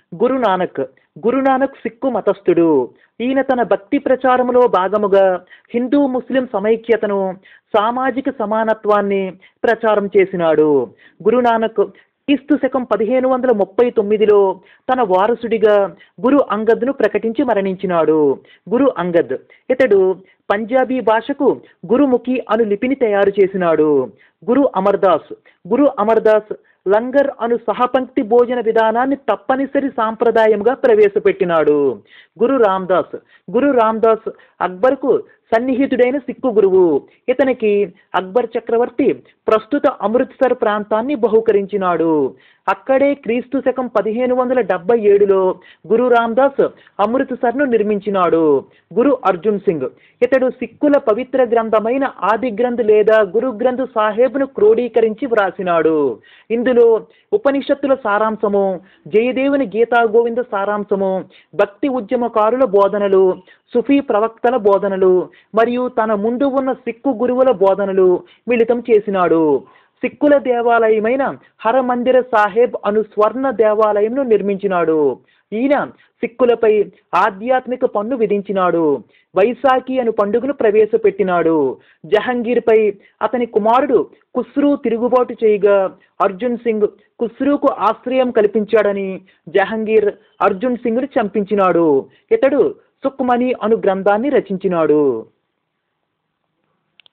గురునానక్ గురునానక్ సిక్కు మతస్థుడు ఈయన తన భక్తి ప్రచారములో భాగముగా హిందూ ముస్లిం సమైక్యతను సామాజిక సమానత్వాన్ని ప్రచారం చేసినాడు గురునానక్ క్రీస్తు శకం పదిహేను వందల ముప్పై తొమ్మిదిలో తన వారసుడిగా గురు అంగద్ను ప్రకటించి మరణించినాడు గురు అంగద్ ఇతడు పంజాబీ భాషకు గురుముఖి అను లిపిని తయారు చేసినాడు గురు అమర్దాస్ గురు అమర్దాస్ లంగర్ అను సహపంక్తి భోజన విధానాన్ని తప్పనిసరి సాంప్రదాయంగా ప్రవేశపెట్టినాడు గురు రామ్దాస్ గురు రామ్దాస్ అక్బర్కు సన్నిహితుడైన సిక్కు గురువు ఇతనికి అక్బర్ చక్రవర్తి ప్రస్తుత అమృత్సర్ ప్రాంతాన్ని బహుకరించినాడు అక్కడే క్రీస్తు శకం పదిహేను వందల డెబ్బై ఏడులో గురు రామ్దాస్ అమృత్సర్ను నిర్మించినాడు గురు అర్జున్ సింగ్ ఇతడు సిక్కుల పవిత్ర గ్రంథమైన ఆది గ్రంథ్ లేదా గురు గ్రంథ్ సాహెబ్ను క్రోడీకరించి వ్రాసినాడు ఇందులో ఉపనిషత్తుల సారాంశము జయదేవుని గీతా గోవింద సారాంశము భక్తి ఉద్యమకారుల బోధనలు సుఫీ ప్రవక్తల బోధనలు మరియు తన ముందు ఉన్న సిక్కు గురువుల బోధనలు మిళితం చేసినాడు సిక్కుల దేవాలయమైన హరమందిర సాహెబ్ అను స్వర్ణ దేవాలయంను నిర్మించినాడు ఈయన సిక్కులపై ఆధ్యాత్మిక పన్ను విధించినాడు వైశాఖి అను పండుగను ప్రవేశపెట్టినాడు జహంగీర్పై అతని కుమారుడు కుస్రూ తిరుగుబాటు చేయగా అర్జున్ సింగ్ కుస్రూకు ఆశ్రయం కల్పించాడని జహంగీర్ అర్జున్ సింగ్ను చంపించినాడు ఇతడు సుక్మణి అను గ్రంథాన్ని రచించినాడు